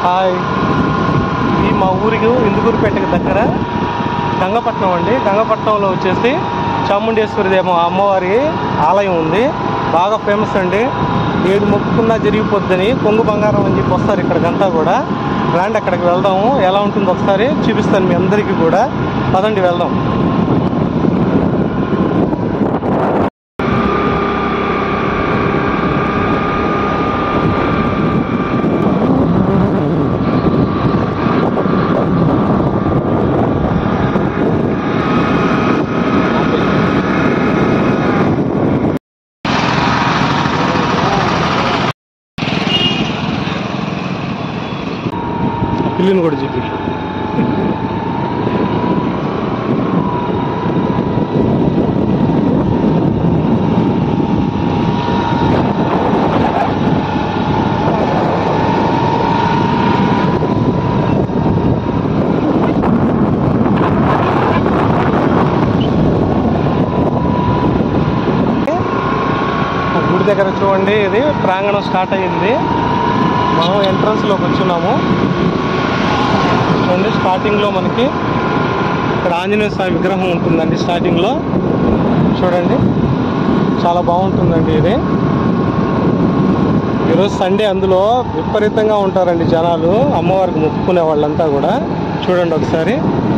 Hi ఈ మా ఊరికి ఇందుకూరుపేటకి దగ్గర గంగపట్నం అండి గంగపట్నంలో వచ్చేసి చాముండేశ్వరి దేవ అమ్మవారి ఆలయం ఉంది బాగా ఫేమస్ అండి ఏది మొక్కుకున్నా జరిగిపోద్దని కొంగు బంగారం అని చెప్పి వస్తారు ఇక్కడికంతా కూడా రండి అక్కడికి వెళ్దాము ఎలా ఉంటుందో ఒకసారి చూపిస్తాను మీ అందరికీ కూడా పదండి వెళ్దాం పిల్లిని కూడా చూపి గుడి దగ్గర చూడండి ఇది ప్రాంగణం స్టార్ట్ అయ్యింది మనం ఎంట్రన్స్లోకి వచ్చున్నాము చూడండి స్టార్టింగ్లో మనకి ఇక్కడ ఆంజనేయ స్వామి విగ్రహం ఉంటుందండి స్టార్టింగ్లో చూడండి చాలా బాగుంటుందండి ఇది ఈరోజు సండే అందులో విపరీతంగా ఉంటారండి జనాలు అమ్మవారికి మొక్కుకునే వాళ్ళంతా కూడా చూడండి ఒకసారి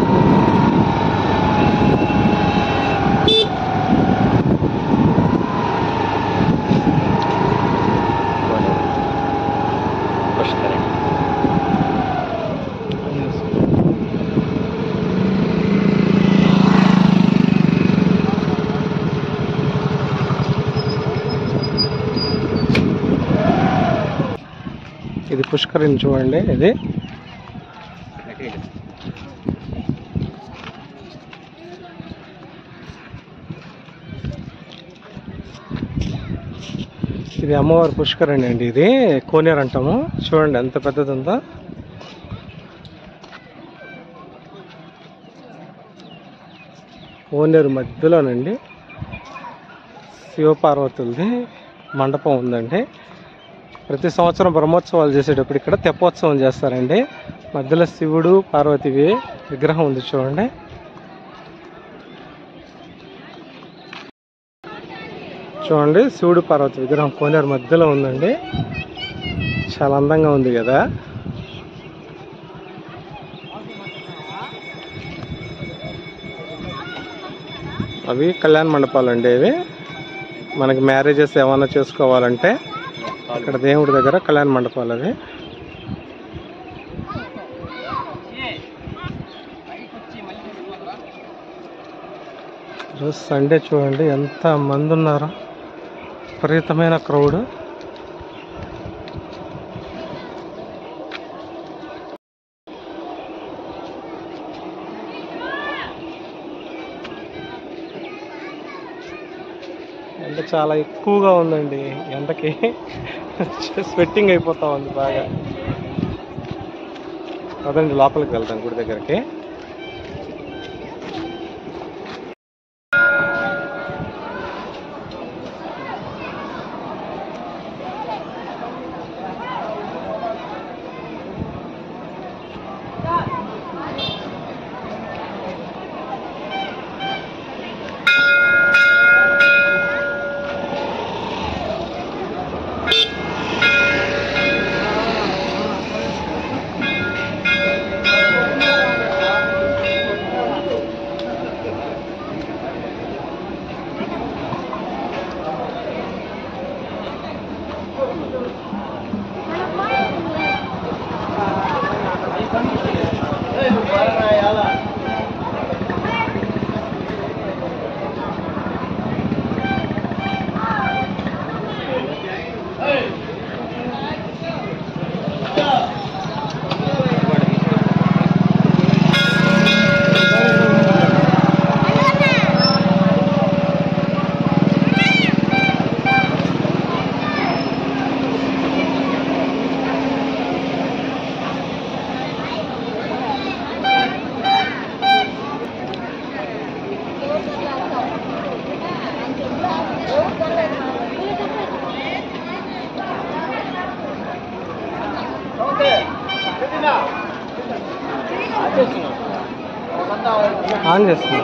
ఇది పుష్కరిని చూడండి ఇది ఇది అమ్మవారి పుష్కరిణి అండి ఇది కోనేరు అంటాము చూడండి ఎంత పెద్దది ఉందో కోనేరు మధ్యలోనండి శివపార్వతులది మండపం ఉందండి ప్రతి సంవత్సరం బ్రహ్మోత్సవాలు చేసేటప్పుడు ఇక్కడ తెప్పోత్సవం చేస్తారండి మధ్యలో శివుడు పార్వతివి విగ్రహం ఉంది చూడండి చూడండి శివుడు పార్వతి విగ్రహం కోనేరు మధ్యలో ఉందండి చాలా అందంగా ఉంది కదా అవి కళ్యాణ మండపాలు అండి ఇవి మనకి మ్యారేజెస్ ఏమైనా చేసుకోవాలంటే ఇక్కడ దేవుడి దగ్గర కళ్యాణ మండపాలు అవి రోజు సండే చూడండి ఎంత మంది ఉన్నారో విపరీతమైన క్రౌడ్ ఎండ చాలా ఎక్కువగా ఉందండి ఎండకి స్వెట్టింగ్ అయిపోతా ఉంది బాగా అదండి లోపలికి వెళ్తాం గుడి దగ్గరికి ఆన్ చేస్తున్నా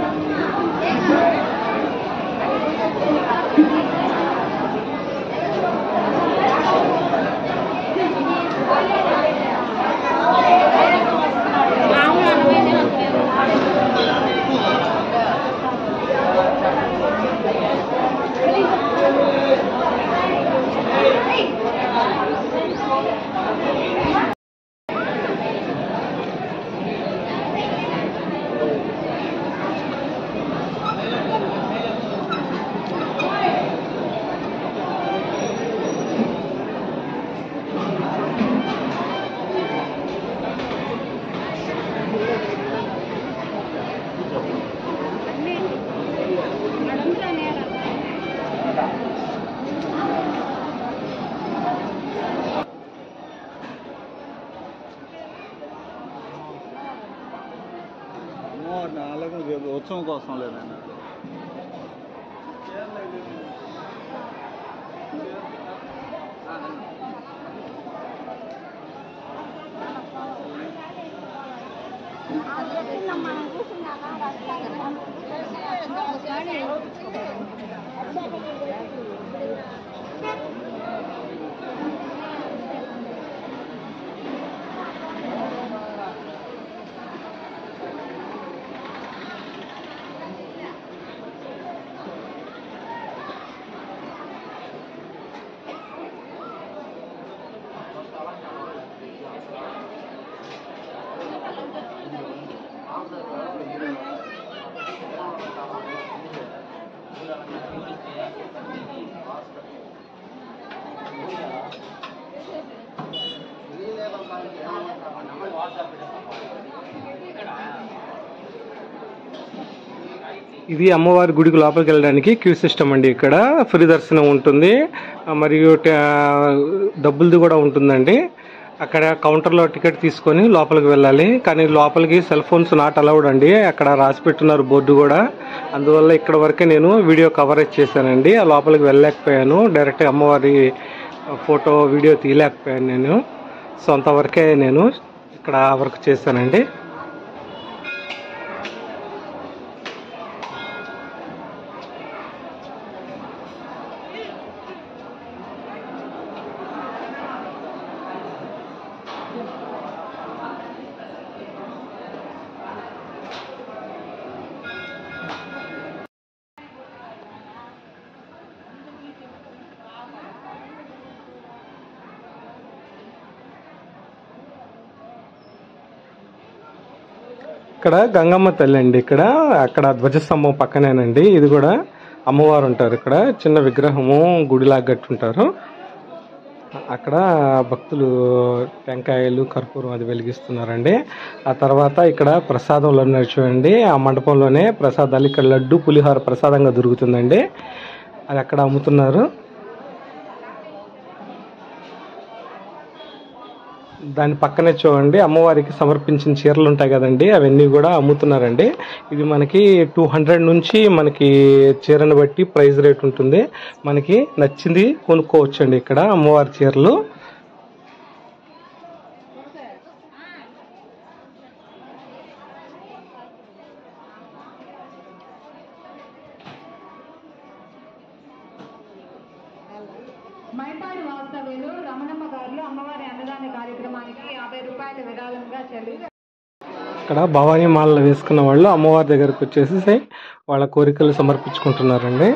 నాలుగు ఉత్సవం కోసం లేదండి ఇది అమ్మవారి గుడికి లోపలికి వెళ్ళడానికి క్యూ సిస్టమ్ అండి ఇక్కడ ఫ్రీ దర్శనం ఉంటుంది ఆ, మరియు ట- డబ్బులది కూడా ఉంటుందండి అక్కడ కౌంటర్లో టికెట్ తీసుకొని లోపలికి వెళ్ళాలి కానీ లోపలికి సెల్ ఫోన్స్ నాట్ అలౌడ్ అండి అక్కడ రాసి పెట్టున్నారు బోర్డు కూడా అందువల్ల ఇక్కడ వరకే నేను వీడియో కవరేజ్ చేశానండి ఆ లోపలికి వెళ్ళలేకపోయాను డైరెక్ట్ అమ్మవారి ఫోటో వీడియో తీయలేకపోయాను నేను సో అంతవరకే నేను ఇక్కడ వర్క్ చేశానండి ఇక్కడ గంగమ్మ తల్లి అండి ఇక్కడ అక్కడ ధ్వజస్తంభం పక్కనేనండి ఇది కూడా అమ్మవారు ఉంటారు ఇక్కడ చిన్న విగ్రహము గుడిలాగా కట్టుంటారు అక్కడ భక్తులు టెంకాయలు కర్పూరం అది వెలిగిస్తున్నారండి ఆ తర్వాత ఇక్కడ ప్రసాదంలో ఉన్నారు చూడండి ఆ మండపంలోనే ప్రసాదాలు ఇక్కడ లడ్డు పులిహోర ప్రసాదంగా దొరుకుతుందండి అది అక్కడ అమ్ముతున్నారు దాని పక్కనే చూడండి అమ్మవారికి సమర్పించిన చీరలు ఉంటాయి కదండి అవన్నీ కూడా అమ్ముతున్నారండి ఇది మనకి టూ హండ్రెడ్ నుంచి మనకి చీరను బట్టి ప్రైస్ రేట్ ఉంటుంది మనకి నచ్చింది కొనుక్కోవచ్చండి ఇక్కడ అమ్మవారి చీరలు మైపాడు వాస్తవ్యులు రమణమ్మ గారు అమ్మవారి అన్నదాన కార్యక్రమానికి యాభై రూపాయల విరాళంగా చెల్లి ఇక్కడ భవానీ మాలలు వేసుకున్న వాళ్ళు అమ్మవారి దగ్గరకు వచ్చేసి వాళ్ళ కోరికలు సమర్పించుకుంటున్నారండి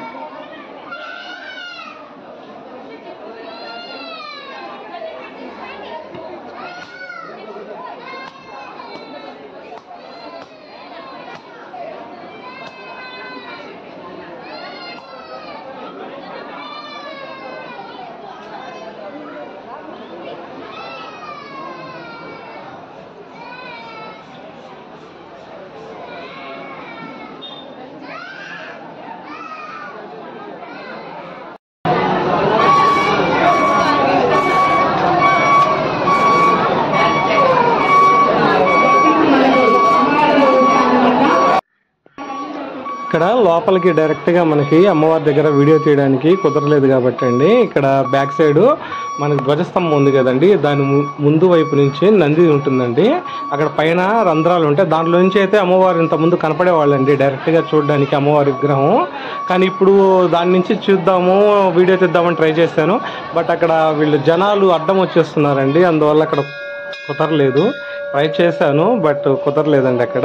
ఇక్కడ లోపలికి డైరెక్ట్గా మనకి అమ్మవారి దగ్గర వీడియో తీయడానికి కుదరలేదు కాబట్టి అండి ఇక్కడ బ్యాక్ సైడ్ మనకి ధ్వజస్తంభం ఉంది కదండి దాని ము- ముందు వైపు నుంచి నంది ఉంటుందండి అక్కడ పైన రంధ్రాలు ఉంటాయి దాంట్లో నుంచి అయితే అమ్మవారు ఇంత ముందు కనపడేవాళ్ళండి డైరెక్ట్గా చూడడానికి అమ్మవారి విగ్రహం కానీ ఇప్పుడు దాని నుంచి చూద్దాము వీడియో తీద్దామని ట్రై చేశాను బట్ అక్కడ వీళ్ళు జనాలు అడ్డం వచ్చేస్తున్నారండి అందువల్ల అక్కడ కుదరలేదు ట్రై చేశాను బట్ కుదరలేదండి అక్కడ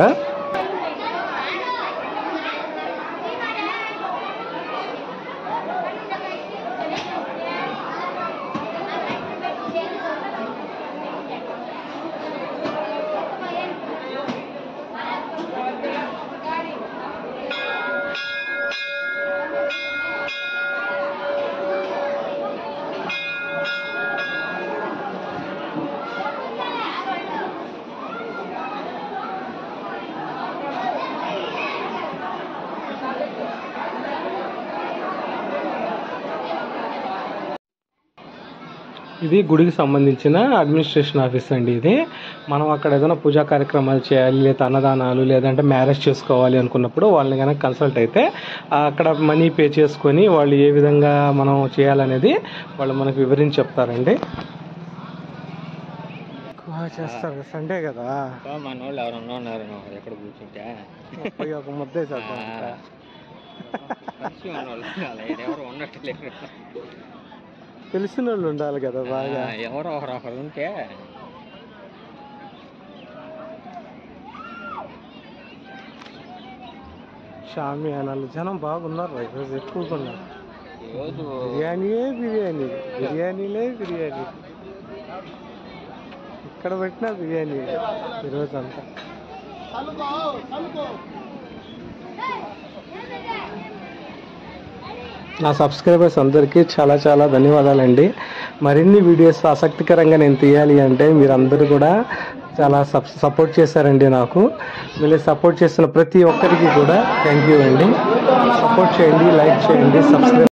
ఇది గుడికి సంబంధించిన అడ్మినిస్ట్రేషన్ ఆఫీస్ అండి ఇది మనం అక్కడ ఏదైనా పూజా కార్యక్రమాలు చేయాలి లేదా అన్నదానాలు లేదంటే మ్యారేజ్ చేసుకోవాలి అనుకున్నప్పుడు వాళ్ళని కనుక కన్సల్ట్ అయితే ఆ, అక్కడ మనీ పే చేసుకొని వాళ్ళు ఏ విధంగా మనం చేయాలనేది వాళ్ళు మనకు వివరించి చెప్తారండి ఎక్కువ చేస్తారు సండే కదా మన వాళ్ళు ఎవరన్నా ఉన్నారు ఎక్కడ కూర్చుంటే పోయి ఒక ముద్దే చేద్దాం మనిషి మన వాళ్ళు ఉండాలి. ఎవరు ఉన్నట్టు లేరు తెలిసిన వాళ్ళు ఉండాలి కదా బాగా ఆ, ఎవరో ఒకరు ఒకరు ఉంటే షామియానాలు జనం బాగున్నారు ఈరోజు ఎక్కువగా ఉన్నారు ఈరోజు బిర్యానీయే బిర్యానీ బిర్యానీలే బిర్యానీ ఇక్కడ పెట్టినా బిర్యానీ ఈరోజు అంతా నా సబ్స్క్రైబర్స్ అందరికీ చాలా చాలా ధన్యవాదాలండి మరిన్ని వీడియోస్ ఆసక్తికరంగా నేను తీయాలి అంటే మీరందరూ కూడా చాలా సప్ సపోర్ట్ చేశారండి నాకు మీరు సపోర్ట్ చేసిన ప్రతి ఒక్కరికి కూడా థ్యాంక్ యూ అండి సపోర్ట్ చేయండి లైక్ చేయండి సబ్స్క్రైబ్